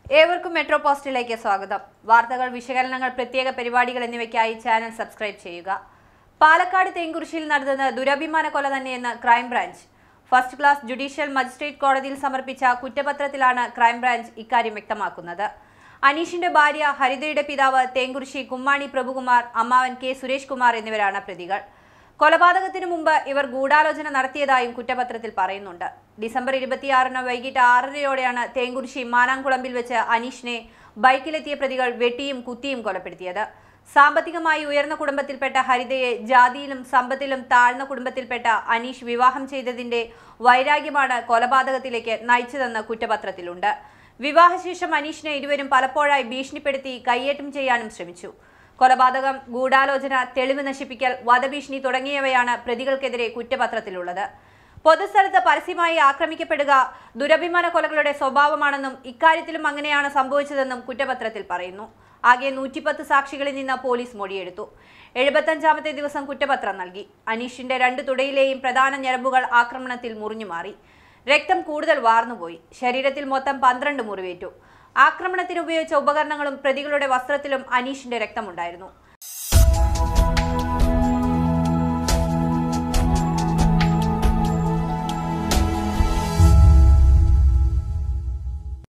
ഏവർക്കും മെട്രോ പോസ്റ്റിലേക്ക് സ്വാഗതം വാർത്തകൾ വിശകലനങ്ങൾ പ്രത്യേക പരിപാടികൾ എന്നിവയ്ക്കായി ചാനൽ സബ്സ്ക്രൈബ് ചെയ്യുക പാലക്കാട് തേങ്കുറിശ്ശിയിൽ നടന്നത് ദുരഭിമാന കൊല തന്നെയെന്ന് crime branch first class judicial magistrate കോടതിയിൽ സമർപ്പിച്ച കുറ്റപത്രത്തിലാണ് ക്രൈംബ്രാഞ്ച് ഇക്കാര്യം വ്യക്തമാക്കുന്നത് അനീഷിന്റെ ഭാര്യ ഹരിതയുടെ പിതാവ് തേങ്കുറിശ്ശി കുമ്മാണി പ്രഭുകുമാർ അമ്മാവൻ കെ സുരേഷ് കുമാർ എന്നിവരാണ് പ്രതികൾ കൊലപാതകത്തിനു മുമ്പ് ഇവർ ഗൂഢാലോചന നടത്തിയതായും കുറ്റപത്രത്തിൽ പറയുന്നുണ്ട് ഡിസംബർ ഇരുപത്തിയാറിന് വൈകിട്ട് ആറരയോടെയാണ് തേങ്കുറിശ്ശി മാനാംകുളമ്പിൽ വെച്ച് അനീഷിനെ ബൈക്കിലെത്തിയ പ്രതികൾ വെട്ടിയും കുത്തിയും കൊലപ്പെടുത്തിയത് സാമ്പത്തികമായി ഉയർന്ന കുടുംബത്തിൽപ്പെട്ട ഹരിതയെ ജാതിയിലും സമ്പത്തിലും താഴ്ന്ന കുടുംബത്തിൽപ്പെട്ട അനീഷ് വിവാഹം ചെയ്തതിന്റെ വൈരാഗ്യമാണ് കൊലപാതകത്തിലേക്ക് നയിച്ചതെന്ന് കുറ്റപത്രത്തിലുണ്ട് വിവാഹശേഷം അനീഷിനെ ഇരുവരും പലപ്പോഴായി ഭീഷണിപ്പെടുത്തി കയ്യേറ്റം ചെയ്യാനും ശ്രമിച്ചു കൊലപാതകം ഗൂഢാലോചന തെളിവ് നശിപ്പിക്കൽ വധഭീഷണി തുടങ്ങിയവയാണ് പ്രതികൾക്കെതിരെ കുറ്റപത്രത്തിലുള്ളത് പൊതുസ്ഥലത്ത് പരസ്യമായി ആക്രമിക്കപ്പെടുക ദുരഭിമാന കൊലകളുടെ സ്വഭാവമാണെന്നും ഇക്കാര്യത്തിലും അങ്ങനെയാണ് സംഭവിച്ചതെന്നും കുറ്റപത്രത്തിൽ പറയുന്നു ആകെ നൂറ്റിപ്പത്ത് സാക്ഷികളിൽ നിന്ന് പോലീസ് മൊഴിയെടുത്തു എഴുപത്തഞ്ചാമത്തെ ദിവസം കുറ്റപത്രം നൽകി അനീഷിന്റെ രണ്ട് തുടയിലെയും പ്രധാന ഞരമ്പുകൾ ആക്രമണത്തിൽ മുറിഞ്ഞുമാറി രക്തം കൂടുതൽ വാർന്നുപോയി ശരീരത്തിൽ മൊത്തം പന്ത്രണ്ട് മുറിവേറ്റു ആക്രമണത്തിന് ഉപയോഗിച്ച ഉപകരണങ്ങളും പ്രതികളുടെ വസ്ത്രത്തിലും അനീഷിന്റെ രക്തമുണ്ടായിരുന്നു